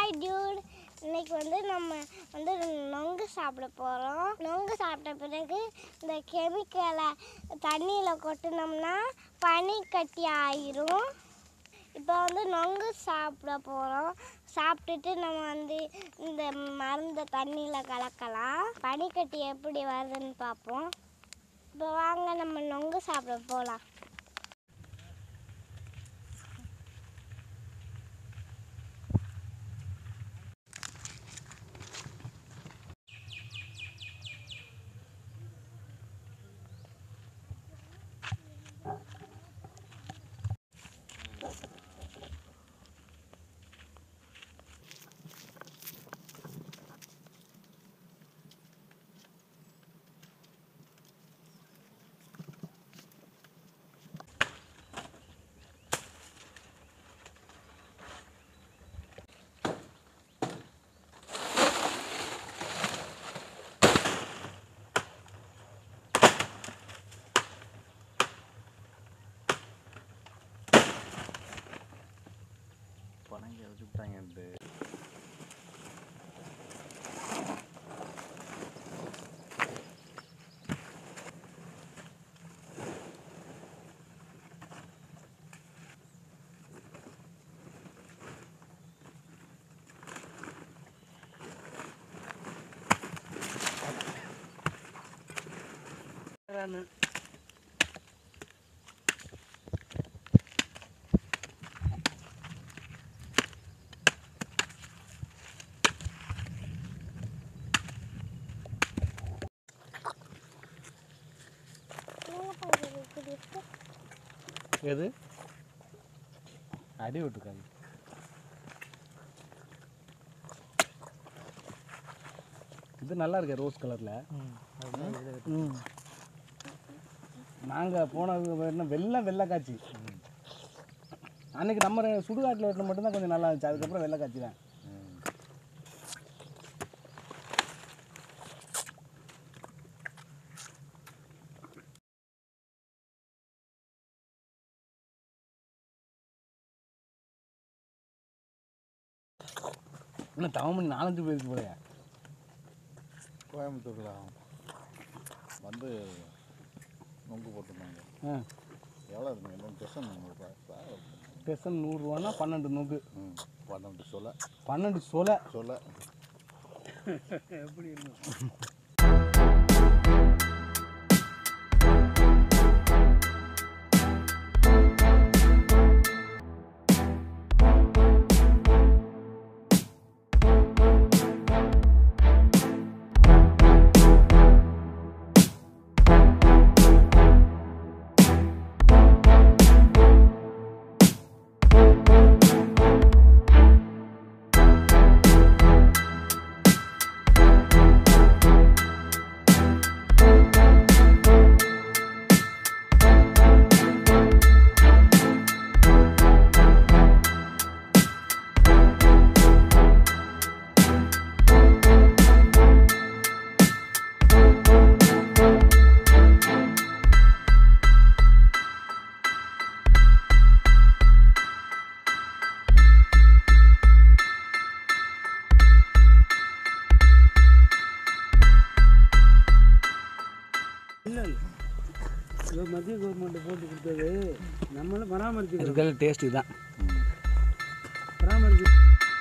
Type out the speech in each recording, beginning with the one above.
Hi Dude இன்னைக்கு வந்து நம்ம வந்து நொங்கு சாப்பிட போகிறோம் நொங்கு சாப்பிட்ட பிறகு இந்த கெமிக்கலை தண்ணியில் கொட்டினோம்னா பனி கட்டி ஆயிரும் இப்போ வந்து நொங்கு சாப்பிட போகிறோம் சாப்பிட்டுட்டு நம்ம வந்து இந்த மருந்தை தண்ணியில் கலக்கலாம் பனிக்கட்டி எப்படி வருதுன்னு பார்ப்போம் இப்போ வாங்க நம்ம நொங்கு சாப்பிட போகலாம் பணங்க வச்சு விட்டாங்கன்ட்டு எது அடி விட்டுருக்காங்க இது நல்லா இருக்கு ரோஸ் கலரில் நாங்கள் போனது என்ன வெள்ளை வெள்ளை காய்ச்சி அன்னைக்கு நம்ம ரெ- சுடுகாட்டில் வெட்டின மட்டும்தான் கொஞ்சம் நல்லா இருந்துச்சு அதுக்கப்புறம் வெள்ளை காய்ச்சி தான் இன்னும் தவமணி நாலஞ்சு போயிருக்கு போலயா கோயம்புத்தூரில் வந்து நொங்கு போட்டிருந்தாங்க ஆ எவ்வளோ இருக்குங்க இன்னொன்று டெசன் நூறுரூவா டெசன் நூறுரூவானா பன்னெண்டு நூறு ம் பன்னெண்டு சொல்ல பன்னெண்டு சொலை சொல்ல எப்படி இருக்கும் இதோ மத்திய கவர்மெண்ட் போட்டு கொடுத்தது நம்மளும் பராமரிச்சு இருக்கிற டேஸ்ட்டு தான் பராமரிச்சு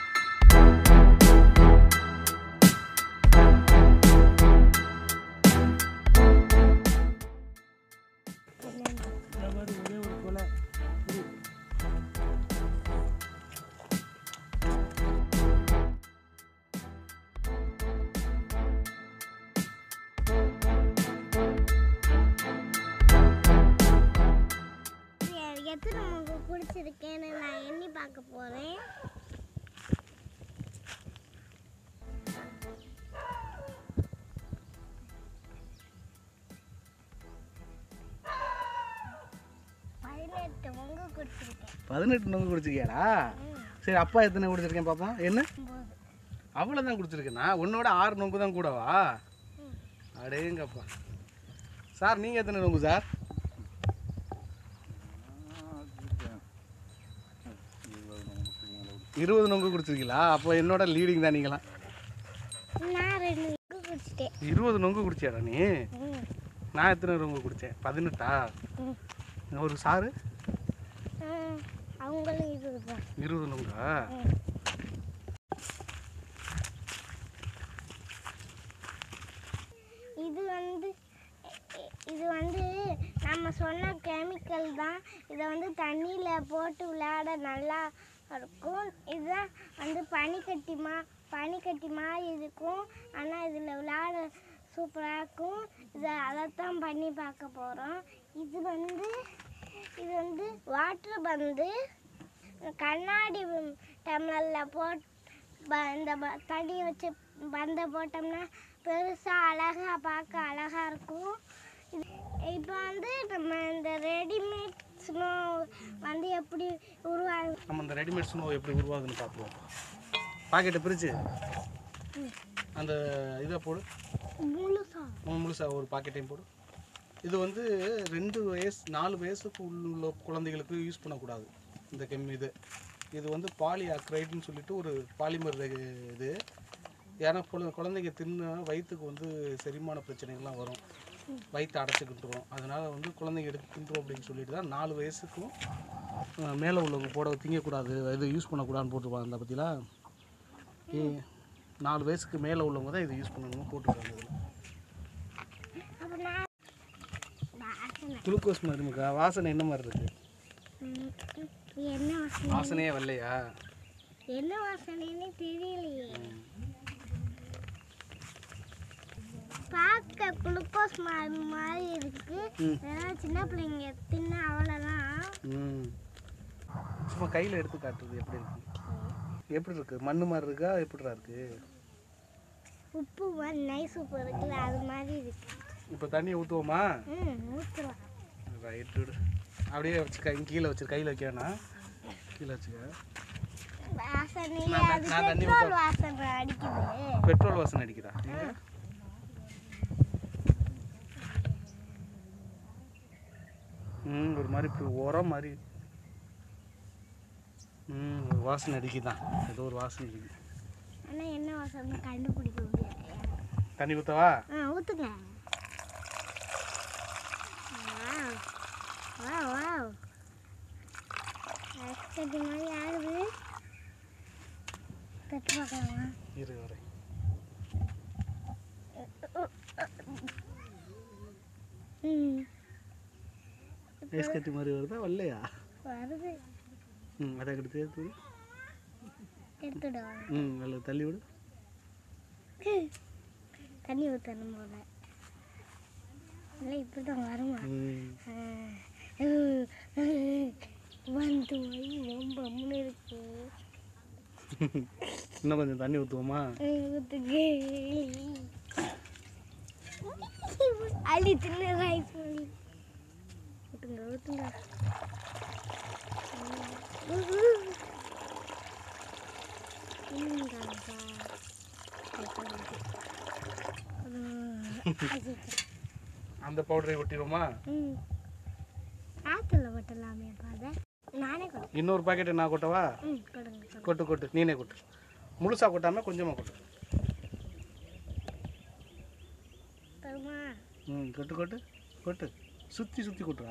இந்த மாதிரி ஒரே ஒரு கொலை இது. எத்தனை உங்களுக்கு பிடிச்சிருக்கேன்னு நான் எண்ணி பார்க்க போகிறேன் பதினெட்டு உங்க குடிச்சிருக்கேன் பதினெட்டு நொங்கு குடிச்சிருக்கியாடா சரி அப்பா எத்தனை குடிச்சிருக்கேன் பார்ப்போம் என்ன ஒம்பது அவ்வளோ தான் குடிச்சிருக்கேன் நான் உன்னோட ஆறு நொங்கு தான் கூடவா அடேங்கப்பா சார் நீங்கள் எத்தனை நொங்கு சார் இருபது நொங்கு மேலே இருபது நொங்கு குடிச்சிருக்கீங்களா அப்போ என்னோட லீடிங் தான் நீங்களாம் நான் ரெண்டு நொங்கு குடிச்சிட்டேன் இருபது நொங்கு குடிச்சியாடா நீ ம். நான் எத்தனை நொங்கு குடித்தேன் பதினெட்டா ம். ஒரு சாறு ஆ, அவங்களும் இதுதான் இருபது நொங்கா ம். இது வந்து இ- இது வந்து நம்ம சொன்ன கெமிக்கல் தான் இதை வந்து தண்ணியில் போட்டு விளையாட நல்லா இருக்கும் இதுதான் வந்து பனிக்கட்டி மா பனிக்கட்டி மாதிரி இருக்கும் ஆனால் இதில் விளையாட சூப்பராக இருக்கும் இதை அதைத்தான் பண்ணி பார்க்க போகிறோம் இது வந்து இது வந்து வாட்டர் பந்து கண்ணாடி டம்ளரில் போட் ப- இந்த ப- தண்ணி வச்சு பந்தை போட்டோம்னா பெருசாக அழகாக பார்க்க அழகாக இருக்கும் இப்போ வந்து நம்ம இந்த ரெடிமேட் ஸ்னோ வந்து எப்படி உருவாகு நம்ம இந்த ரெடிமேட் ஸ்னோ எப்படி உருவாகுதுன்னு பார்ப்போம் பாக்கெட்டை பிரித்து அந்த இதை போடு முழுசா மூணு முழுசா ஒரு பாக்கெட்டையும் போடு இது வந்து ரெண்டு வயசு நாலு வயசுக்கு உள்ள குழந்தைகளுக்கு யூஸ் பண்ணக்கூடாது இந்த கெம் இது இது வந்து பாலி அக்ரைட்னு சொல்லிட்டு ஒரு பாலிமர் இது ஏன்னா குழ- குழந்தைங்க தின்னு வயிற்றுக்கு வந்து செரிமான பிரச்சனைகள்லாம் வரும் வயிற்று அடைச்சிக்கிட்டுரும் அதனால வந்து குழந்தைங்க எடுத்து தின்றோம் அப்படின்னு சொல்லிட்டு தான் நாலு வயசுக்கும் அஹ், மேலே உள்ளவங்க போட திங்கக்கூடாது இது யூஸ் பண்ணக்கூடாதுன்னு போட்டிருப்பாங்க அந்த பற்றிலாம் நாலு வயசுக்கு மேலே உள்ளவங்க தான் இதை யூஸ் பண்ணணும்னு போட்டிருக்காங்க இதில் அப்போ நான் வாசனை குளுக்கோஸ் மாதிரி இருக்கா வாசனை என்ன மாதிரி இருக்கு ம், ம். என்ன வாசனை வாசனையே வரலையா என்ன வாசனைன்னு தெரியலையே பார்க்க குளுக்கோஸ் மாதிரி மாதிரி இருக்கு ம். இதெல்லாம் சின்ன பிள்ளைங்க தின்ன அவ்வளோதான் ம் சும்மா கையில் எடுத்து காட்டுறது எப்படி இருக்கு எப்படி இருக்கு மண்ணு மாதிரி இருக்கா எப்படிடா இருக்கு உப்பு மாதிரி நைஸ் உப்பு இருக்குல்ல அது மாதிரி இருக்கு இப்போ தண்ணியை ஊற்றுவோமா ம் ஊற்றுலாம் ரைட்டு அப்படியே வச்சு கை கீழே வச்சு கையில் வைக்க வேணாம் கீழே வச்சுக்க வாசனை நான் அது நான் தண்ணி பெட்ரோல் வாசனை அடிக்குது பெட்ரோல் வாசனை அடிக்குதா எங்க? ம் ஒரு மாதிரி இப்படி உரம் மாதிரி ம் ஒரு வாசனை அடிக்குதான் ஏதோ ஒரு வாசனை அடிக்குது ஆனால் என்ன வாசனை கண்டுபிடிக்க முடியாது தண்ணி ஊற்றவா ஆ ஊற்றுங்க வா வா கட்டி மாதிரி ஆகுது தட்டு பார்க்கலாமா இரு வரேன் ம் ஐஸ் கட்டி மாதிரி வருதா வரலையா வருது ம் அதை எடுத்து எடுத்து விடு. எடுத்துடுவாங்க ம் அதில் தள்ளி விடு தண்ணி ஊற்றணும் போல இல்லை இப்படி தான் வருமா ம் வந்து போய் ரொம்ப இருக்கு இன்னும் கொஞ்சம் தண்ணி ஊற்றுவோமா ஊற்றுக்கு அள்ளி தின்னு ரைஸ் ஊற்றுங்க ஊற்றுங்க அந்த பவுடரை ஒட்டிடுவோமா ம் ஆற்றுல போட்டலாமே பாதை நானே கொடு இன்னொரு பாக்கெட்டை நான் கொட்டவா ம் கொடுங்க கொடுங்க கொட்டு கொட்டு நீனே கொட்டு முழுசாக கொட்டாமல் கொஞ்சமாக கொட்டு தருமா ம் கொட்டு கொட்டு கொட்டு சுற்றி சுற்றி கொட்டுறா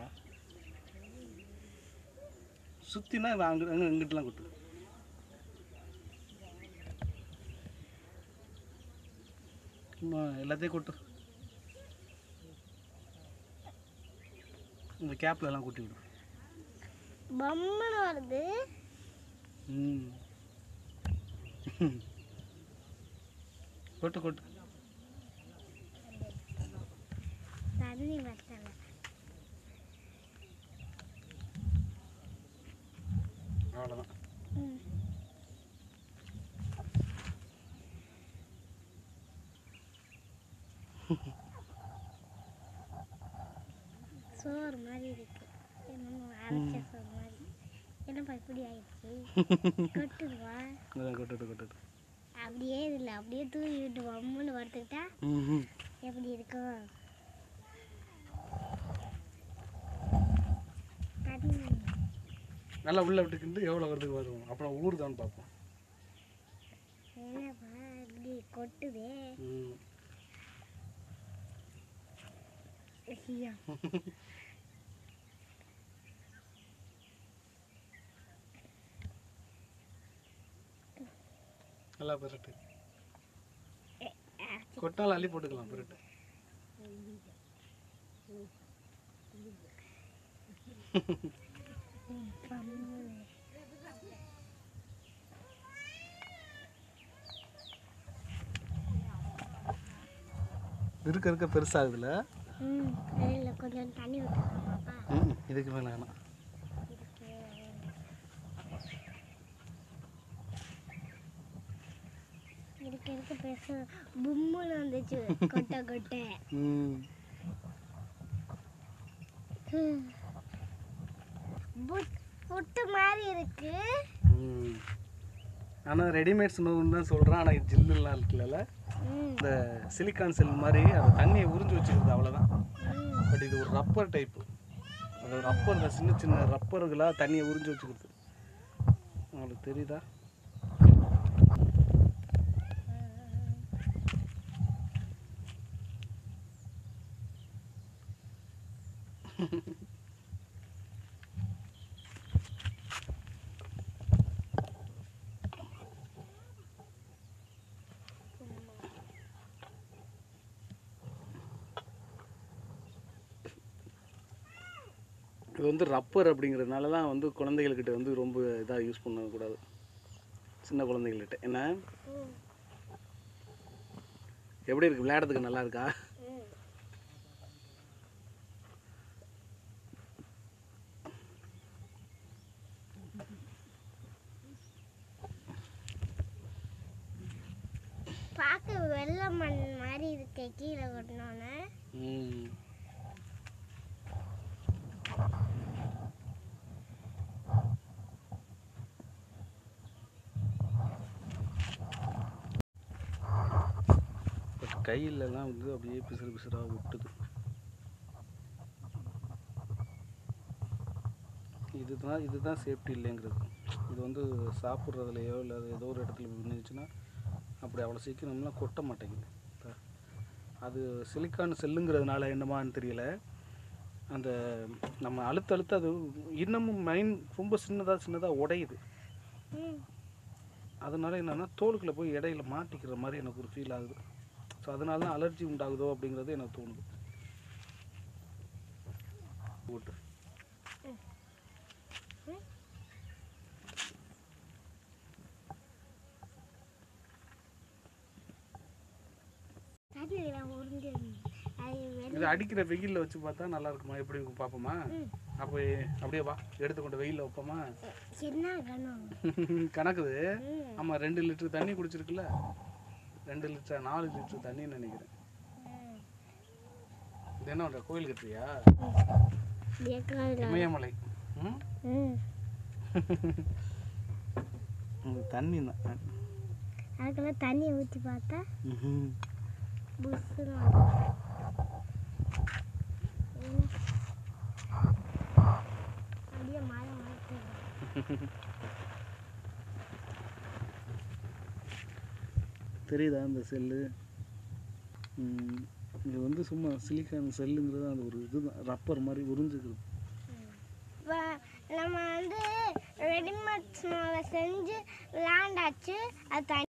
சுற்றினா அங்கே அங்கே இங்கிட்டலாம் கொட்டு அம்மா, எல்லாத்தையும் கொட்டு இந்த கேப்ல எல்லாம் கொட்டி விடு பொம்மனு வருது ம் கொட்டு கொட்டு தண்ணி வத்தல அவ்வளோதான் ம் சோறு மாதிரி இருக்கு என்னமோ அரைச்ச சோறு மாதிரி என்னப்பா இப்படி ஆயிடுச்சு கொட்டுதுவா அதான் கொட்டுட்டு கொட்டுட்டு அப்படியே இதில் அப்படியே தூவி விட்டு வம்முன்னு வறுத்துக்கிட்டா ம் எப்படி இருக்கும் தண்ணி நல்லா உள்ள விட்டுக்கிட்டு எவ்வளோ வருதுக்கு வரும் அப்புறம் ஊறுதான்னு பார்ப்போம் என்னப்பா இப்படி கொட்டுதே ம். ஐயா நல்லா பெருட்டு கொட்டால் அள்ளி போட்டுக்கலாம் பெருட்டு இருக்க இருக்க பெருசாகுதுல ம் அதில் கொஞ்சம் தண்ணி ஊற்றலாமாப்பா ம் இதுக்கு மேலே வேணாம் இருக்க இருக்க பெருசு பும்முன்னு வந்துச்சு கொட்டை கொட்டை ம் ம். புட்- புட்டு மாதிரி இருக்கு ம் ஆனால் ரெடிமேட் ஸ்னோன்னு தான் சொல்கிறேன் ஆனால் இது ஜில்லுலாம் இருக்குல்ல ம் இந்த சிலிக்கான் செல் மாதிரி அது தண்ணியை உறிஞ்சி வச்சுக்கிறது அவ்வளோதான் ம் பட் இது ஒரு ரப்பர் டைப்பு அது ரப்பர் இந்த சின்ன சின்ன ரப்பர்களாக தண்ணியை உறிஞ்சி வச்சுக்கிறது உங்களுக்கு தெரியுதா இது வந்து ரப்பர் அப்படிங்கிறதுனால தான் வந்து குழந்தைகள்கிட்ட வந்து ரொம்ப இதாக யூஸ் பண்ணக்கூடாது சின்ன குழந்தைகள்கிட்ட என்ன ம் எப்படி இருக்கு விளையாடுறதுக்கு நல்லா இருக்கா ம் பார்க்க வெள்ளை மண் மாதிரி இருக்கு கீழே கொட்டினோன்னே ம் பட் கையிலலாம் வந்து அப்படியே பிசுறு பிசுறாக விட்டுது இதுதான் இதுதான் சேஃப்டி இல்லைங்கிறது இது வந்து சாப்பிட்றதுலையோ இல்லை அது ஏதோ ஒரு இடத்துல விழுந்துச்சுன்னா அப்படி அவ்வளோ சீக்கிரம்லாம் கொட்ட மாட்டேங்குது த- அது சிலிக்கான் செல்லுங்கிறதுனால என்னமான்னு தெரியல அந்த நம்ம அழுத்த அழுத்த அது இன்னமும் மைன் ரொம்ப சின்னதாக சின்னதாக உடையுது ம் அதனால என்னன்னா தோலுக்குள்ள போய் இடையில மாட்டிக்கிற மாதிரி எனக்கு ஒரு ஃபீல் ஆகுது ஸோ அதனால தான் அலர்ஜி உண்டாகுதோ அப்படிங்கிறது எனக்கு தோணுது ஓட்டு தண்ணியில் உறிஞ்சு அது வெள்ளை இது அடிக்கிற வெயிலில் வச்சு பார்த்தா நல்லா இருக்குமா எப்படி இருக்கும் பார்ப்போமா ம். அப்போ அப்படியே வா எடுத்து கொண்டு வெயிலில் வைப்போமா சின்ன கணம் கணக்குது ம் ஆமாம் ரெண்டு லிட்டர் தண்ணி குடிச்சிருக்குல்ல ரெண்டு லிட்டர் நாலு லிட்டர் தண்ணின்னு நினைக்கிறேன் ம். இது என்ன பண்ணுற கோயில் கட்டுறியா கேட்காதுல. இமயமலை ம் ம் ம், தண்ணி தான் அதுக்கெல்லாம் தண்ணியை ஊற்றி பார்த்தா ம்ஹும். புஷ்ஷுன்னு அப்படியே மழை மாற்றுது தெரியுதா அந்த செல்லு ம், இது வந்து சும்மா சிலிக்கான் செல்லுங்கிறது அந்த ஒரு இதுதான் ரப்பர் மாதிரி உறிஞ்சுக்கிறது இப்போ நம்ம வந்து ரெடிமேட் ஸ்னோவை செஞ்சு விளாண்டாச்சு அது தண்ணி